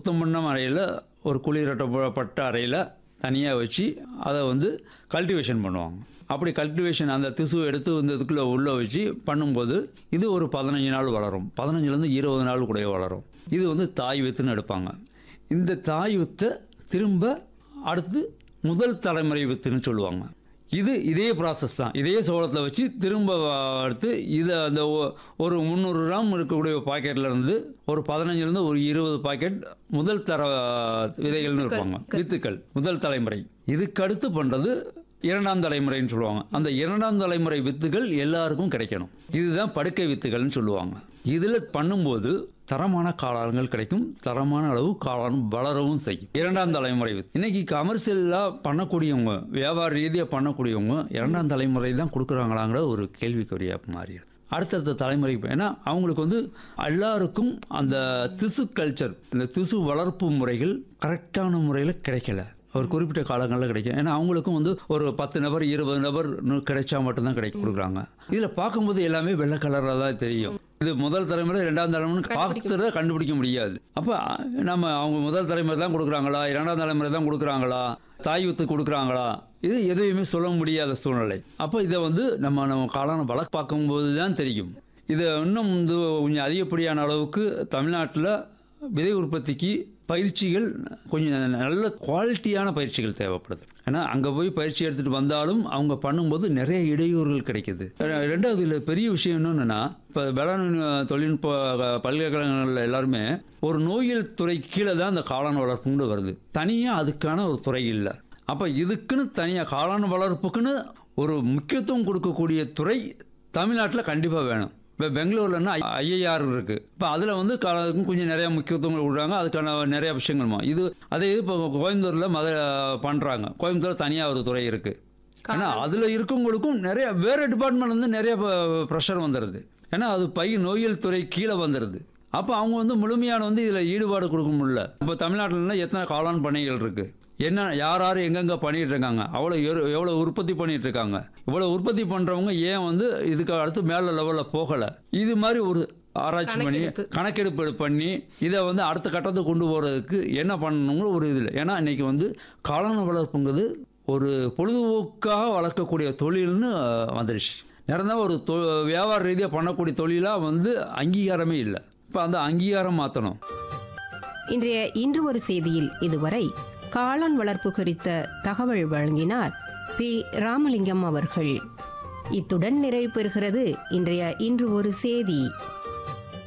சுத்தம் பண்ண அறையில் ஒரு குளிரட்டப்பட்ட அறையில் தனியாக வச்சு அதை வந்து கல்டிவேஷன் பண்ணுவாங்க அப்படி கல்டிவேஷன் அந்த திசுவை எடுத்து வந்து இதுக்குள்ளே உள்ளே வச்சு பண்ணும்போது இது ஒரு பதினஞ்சு நாள் வளரும் பதினஞ்சுலேருந்து இருபது நாள் கூட வளரும் இது வந்து தாய் வித்துன்னு எடுப்பாங்க இந்த தாய் வித்தை திரும்ப அடுத்து முதல் தலைமுறை வித்துன்னு சொல்லுவாங்க இது இதே ப்ராசஸ் தான் இதே சோளத்தை வச்சு திரும்ப எடுத்து இதை அந்த ஒ- ஒரு முந்நூறு கிராம் இருக்கக்கூடிய பாக்கெட்ல இருந்து ஒரு பதினஞ்சுலேருந்து ஒரு இருபது பாக்கெட் முதல் தர விதைகள்னு இருப்பாங்க வித்துக்கள் முதல் தலைமுறை இதுக்கு அடுத்து பண்ணுறது இரண்டாம் தலைமுறைன்னு சொல்லுவாங்க அந்த இரண்டாம் தலைமுறை வித்துகள் எல்லாருக்கும் கிடைக்கணும் இதுதான் படுக்கை வித்துகள்னு சொல்லுவாங்க இதில் பண்ணும்போது தரமான காளான்கள் கிடைக்கும் தரமான அளவு காளான் வளரவும் செய்யும் இரண்டாம் தலைமுறை வித்து இன்னைக்கு கமர்ஷியலாக பண்ணக்கூடியவங்க வியாபார ரீதியாக பண்ணக்கூடியவங்க இரண்டாம் தலைமுறை தான் கொடுக்குறாங்களாங்கிற ஒரு கேள்விக்குறியாக மாறிடும் அடுத்தடுத்த தலைமுறை ஏன்னா அவங்களுக்கு வந்து எல்லாருக்கும் அந்த திசு கல்ச்சர் இந்த திசு வளர்ப்பு முறைகள் கரெக்டான முறையில் கிடைக்கல ஒரு குறிப்பிட்ட காலங்களில் கிடைக்கும் ஏன்னா அவங்களுக்கும் வந்து ஒரு பத்து நபர் இருபது நபர் இன்னும் கிடைச்சா மட்டும்தான் கிடைக்க கொடுக்குறாங்க இதில் பார்க்கும்போது எல்லாமே வெள்ளை கலராக தான் தெரியும் இது முதல் தலைமுறை ரெண்டாம் தலைமுறை பார்த்துறத கண்டுபிடிக்க முடியாது அப்போ நம்ம அவங்க முதல் தலைமுறை தான் கொடுக்குறாங்களா இரண்டாம் தலைமுறை தான் கொடுக்குறாங்களா தாய் வித்து கொடுக்குறாங்களா இது எதையுமே சொல்ல முடியாத சூழ்நிலை அப்போ இதை வந்து நம்ம நம்ம காளான வளர்க்க பார்க்கும்போது தான் தெரியும் இது இன்னும் வந்து கொஞ்சம் அதிகப்படியான அளவுக்கு தமிழ்நாட்டில் விதை உற்பத்திக்கு பயிற்சிகள் கொஞ்சம் நல்ல குவாலிட்டியான பயிற்சிகள் தேவைப்படுது ஏன்னா அங்கே போய் பயிற்சி எடுத்துகிட்டு வந்தாலும் அவங்க பண்ணும்போது நிறைய இடையூறுகள் கிடைக்குது ரெ- ரெண்டாவது இதில் பெரிய விஷயம் என்னன்னா இப்போ வேளாண் தொழில்நுட்ப பல்கலைக்கழகங்களில் எல்லாருமே ஒரு நோயியல் துறை கீழே தான் அந்த காளான் வளர்ப்புன்னு வருது தனியாக அதுக்கான ஒரு துறை இல்லை அப்போ இதுக்குன்னு தனியாக காளான் வளர்ப்புக்குன்னு ஒரு முக்கியத்துவம் கொடுக்கக்கூடிய துறை தமிழ்நாட்டில் கண்டிப்பாக வேணும் இப்போ பெங்களூர்லன்னா ஐஐஆர் இருக்குது இப்போ அதில் வந்து காலத்துக்கும் கொஞ்சம் நிறைய முக்கியத்துவம் கொடுக்குறாங்க அதுக்கான நிறைய விஷயங்களுமா இது அதே இது இப்போ கோயம்புத்தூரில் மத பண்ணுறாங்க கோயம்புத்தூர் தனியாக ஒரு துறை இருக்குது ஏன்னா அதில் இருக்கவங்களுக்கும் நிறைய வேறு டிபார்ட்மெண்ட் வந்து நிறைய ப்ரெஷர் வந்துடுது ஏன்னா அது பை நோயியல் துறை கீழே வந்துடுது அப்போ அவங்க வந்து முழுமையான வந்து இதில் ஈடுபாடு கொடுக்க முடியல இப்போ தமிழ்நாட்டிலனா எத்தனை காளான் பண்ணைகள் இருக்குது என்ன யார் யார் எங்கெங்கே பண்ணிட்டு இருக்காங்க அவ்வளோ எரு- எவ்வளோ உற்பத்தி பண்ணிட்டு இருக்காங்க இவ்வளோ உற்பத்தி பண்ணுறவங்க ஏன் வந்து இதுக்கு அடுத்து மேலே லெவலில் போகலை இது மாதிரி ஒரு ஆராய்ச்சி பண்ணி கணக்கெடுப்பு. கணக்கெடுப்பு பண்ணி இதை வந்து அடுத்த கட்டத்துக்கு கொண்டு போகிறதுக்கு என்ன பண்ணணுங்கிற ஒரு இதில் ஏன்னா இன்னைக்கு வந்து காளான் வளர்ப்புங்கிறது ஒரு பொழுதுபோக்காக வளர்க்கக்கூடிய தொழில்னு அஹ், வந்துடுச்சு நிறந்தா ஒரு தொ வியாபார ரீதியாக பண்ணக்கூடிய தொழிலாக வந்து அங்கீகாரமே இல்லை இப்போ அந்த அங்கீகாரம் மாற்றணும் இன்றைய இன்று ஒரு செய்தியில் இதுவரை காளான் வளர்ப்பு குறித்த தகவல் வழங்கினார் பி ராமலிங்கம் அவர்கள் இத்துடன் நிறைவு பெறுகிறது இன்றைய இன்று ஒரு செய்தி